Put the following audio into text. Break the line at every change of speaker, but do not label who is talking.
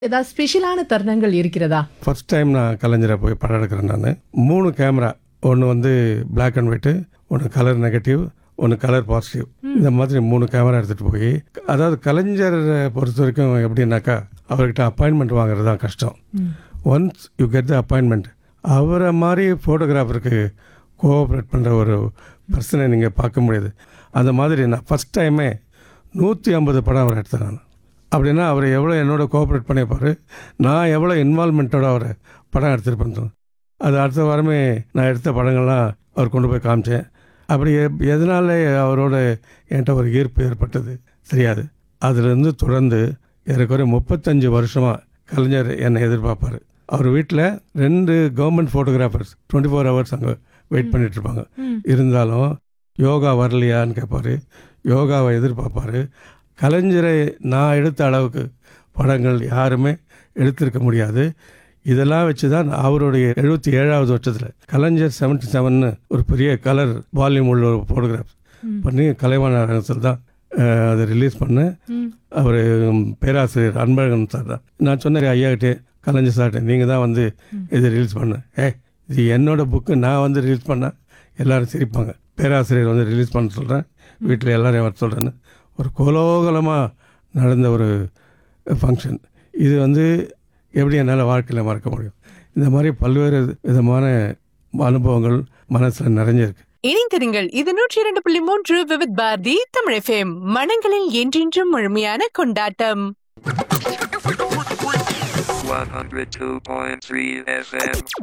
ஏதாவது ஸ்பெஷலான தருணங்கள் இருக்கிறதா
ஃபர்ஸ்ட் டைம் நான் கலைஞரை போய் படம் எடுக்கிறேன் நான் மூணு கேமரா ஒன்று வந்து Black அண்ட் ஒயிட்டு ஒன்று கலர் நெகட்டிவ் ஒன்று கலர் பாசிட்டிவ் இந்த மாதிரி மூணு கேமரா எடுத்துகிட்டு போய் அதாவது கலைஞரை பொறுத்த வரைக்கும் எப்படின்னாக்கா அவர்கிட்ட அப்பாயின்மெண்ட் வாங்குறது தான் கஷ்டம் once you get the appointment அவரை மாதிரி ஃபோட்டோகிராஃபருக்கு கோஆப்ரேட் பண்ணுற ஒரு பர்சனை நீங்கள் பார்க்க முடியாது அந்த மாதிரி நான் ஃபஸ்ட் டைமே நூற்றி ஐம்பது படம் அவர் எடுத்தேன் நான் அப்படின்னா அவர் எவ்வளோ என்னோட கோஆப்ரேட் பண்ணியிருப்பார் நான் எவ்வளோ இன்வால்மெண்ட்டோட அவரை படம் எடுத்திருப்பேன் அது அடுத்த வாரமே நான் எடுத்த படங்கள்லாம் அவர் கொண்டு போய் காமிச்சேன் அப்படி எப்- எதனால அவரோட என்கிட்ட ஒரு ஈர்ப்பு ஏற்பட்டது தெரியாது அதுலேருந்து தொடர்ந்து ஏறக்குறைய முப்பத்தஞ்சு வருஷமாக கலைஞர் என்னை எதிர்பார்ப்பார் அவர் வீட்டில் ரெண்டு government photographers twenty four hours அங்கே வெயிட் பண்ணிட்டு இருப்பாங்க இருந்தாலும் யோகா வரலையான்னு கேட்பாரு யோகாவை எதிர்பார்ப்பாரு கலைஞரை நான் எடுத்த அளவுக்கு படங்கள் யாருமே எடுத்திருக்க முடியாது இதெல்லாம் வச்சு தான் அவருடைய எழுபத்தி ஏழாவது வருஷத்தில் கலைஞர் செவன்டி செவன்னு ஒரு பெரிய கலர் வால்யூம் உள்ள ஒரு ஃபோட்டோகிராஃப் பண்ணி கலைவாணர் அரங்கத்தில் தான் அஹ், அதை ரிலீஸ் பண்ணேன் அவர் பேராசிரியர் அன்பழகன் சார் தான் நான் சொன்னேன் ஐயாக்கிட்டே கலைஞர் சார்கிட்ட நீங்கள் தான் வந்து இதை ரிலீஸ் பண்ண ஏ இது என்னோட புக்கு நான் வந்து ரிலீஸ் பண்ணால் எல்லாரும் சிரிப்பாங்க பேராசிரியர் வந்து ரிலீஸ் பண்ண சொல்கிறேன் வீட்டில் எல்லாரையும் வர சொல்கிறேன்னு ஒரு கோலோகலமாக நடந்த ஒரு ஃபங்க்ஷன் இது வந்து எப்படி என்னால் வாழ்க்கையில் மறக்க முடியும் இந்த மாதிரி பல்வேறு விதமான அனுபவங்கள் மனசில் நிறைஞ்சிருக்கு
இணைந்திருங்கள் இது நூற்றி இரண்டு புள்ளி மூன்று விவித் பாரதி தமிழ் எஃப்எம் மனங்களில் என்றென்றும் முழுமையான கொண்டாட்டம்
102.3 FM.